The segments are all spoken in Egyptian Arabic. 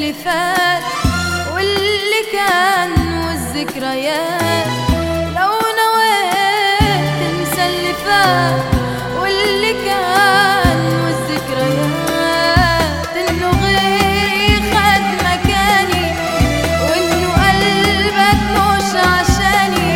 اللي فات واللي كان والذكريات لو نويت تنسى اللي فات واللي كان والذكريات انه غيري خد مكاني وانه قلبك مش عشاني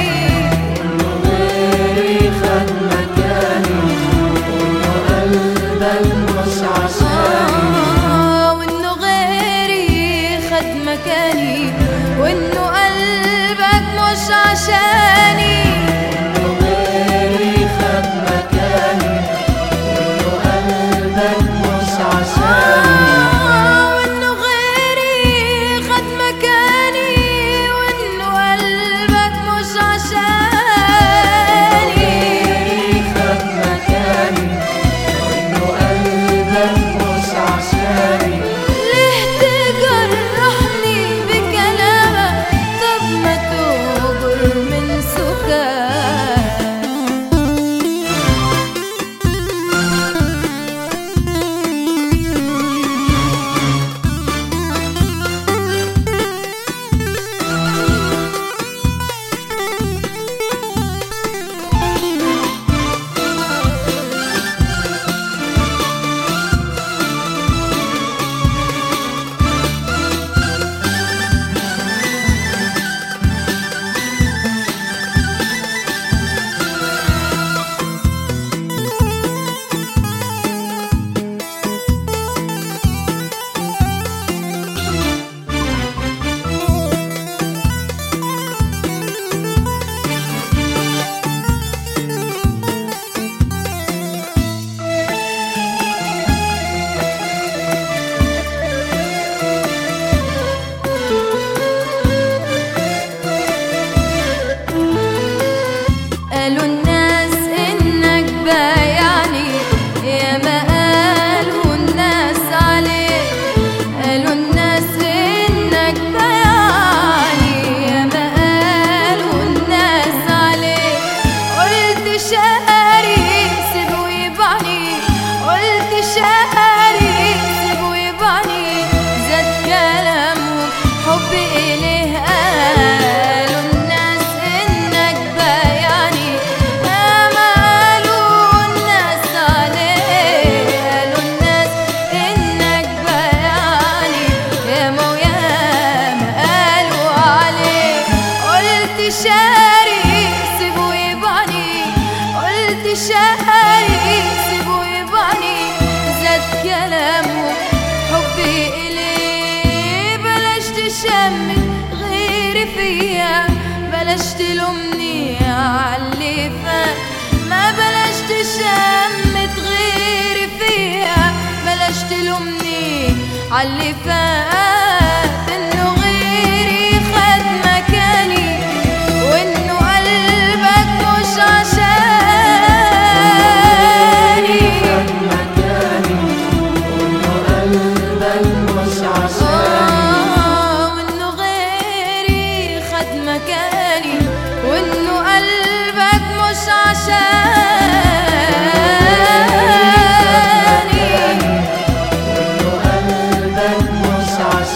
غيري خد مكاني وإنه قلبك مش عشاني آه، وانه غيري خد مكاني وانه قلبك مش عشاني غيري خد مكاني وإنه قلبك مش عشاني آه، وانه غيري خد مكاني وانه قلبك مش عشاني غيري خد مكاني وإنه قلبك مش عشاني ليه تجرحني بكلامك طب ما تهجر من سكات قالوا الناس انك بايعني يا ما قالوا الناس عليك قالوا الناس انك بايعني يا ما قالوا الناس عليك قلت شقري سيبه يبعني قلت شقري سيبه يبعني زاد كلامه حبي إليه قالوا الناس إنك بايعني يا ما قالوا الناس عليه قالوا الناس إنك بايعني يا ما ويا ما قالوا عليه قلت شاري سيبه يبعني قلت شاري سيبه يبعني زاد كلامه حبي إليه بلاش تشمت غيري فيا بلاش تلومني عاللي فات ما بلاش تشمت غيري فيا بلاش تلومني عاللي فات انه غيري خد مكاني وانه قلبك مش عشاني خد مكاني وإنه قلبك مش عشاني آه، وانه غيري خد مكاني وانه قلبك مش عشاني وإنه قلبك مش عشاني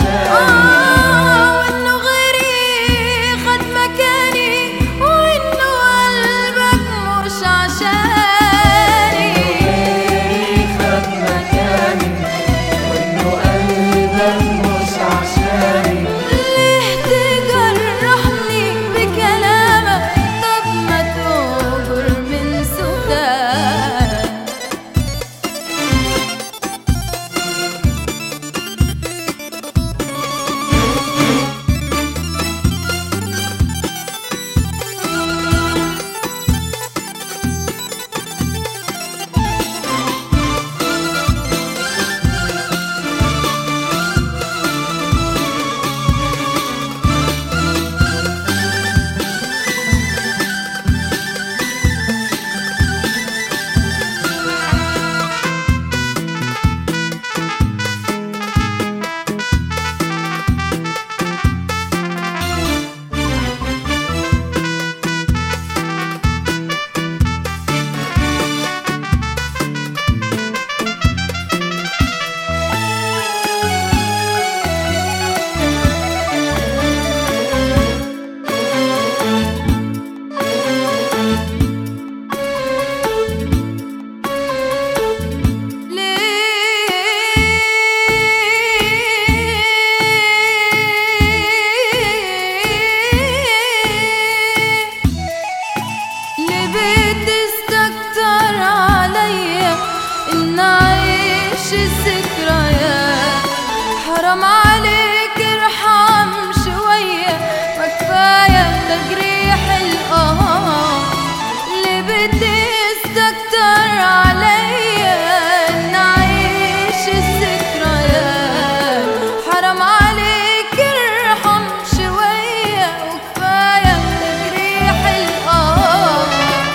الذكريات حرام عليك ارحم شوية ما كفاية تجريح القهار اللي بتستكتر عليا نعيش الذكريات حرام عليك ارحم شوية وكفاية تجريح القهار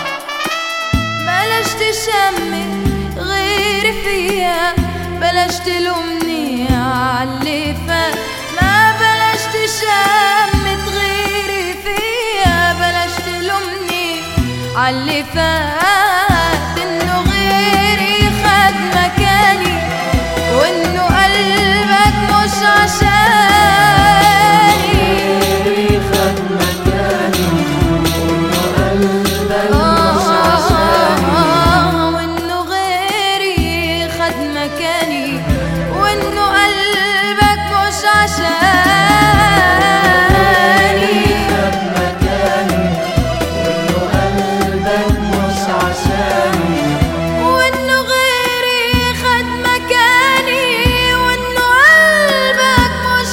بلاش تشمت غيري فيها بلاش تلومني عاللي فات ما بلاش تشمت غيري فيها بلاش تلومني عاللي فات انه غيري خد مكاني وانه قلبك مش عشاني غيري خد مكاني وإنه قلبك مش عشاني آه، وانه غيري خد مكاني وانه قلبك مش عشاني خد مكاني وإنه قلبك مش عشاني وانه غيري خد مكاني وانه قلبك مش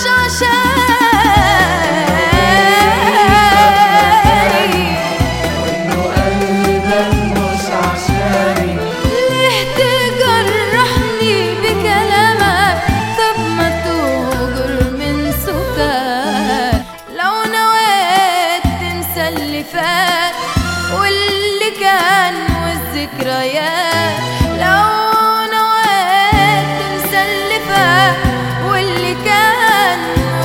عشاني وإنه قلبك مش عشاني ليه تجرحني بكلامك طب ما تهجر من سكات لو نويت تنسى اللي فات واللي كان والذكريات لو نويت تنسى اللي فات واللي كان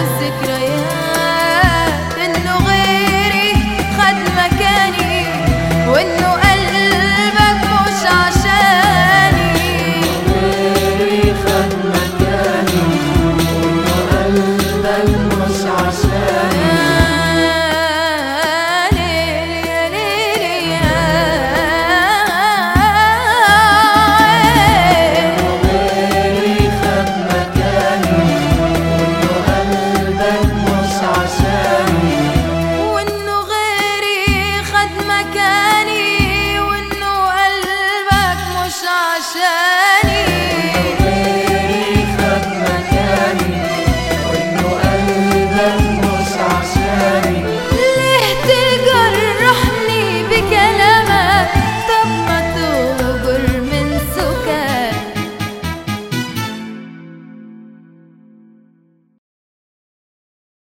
والذكريات انه غيري خد مكاني وانه قلبك مش عشاني غيري خد مكاني وإنه قلبك مش عشاني غيري خد مكاني وإنه قلبك مش عشاني وانه غيري خد مكاني وانه قلبك مش عشاني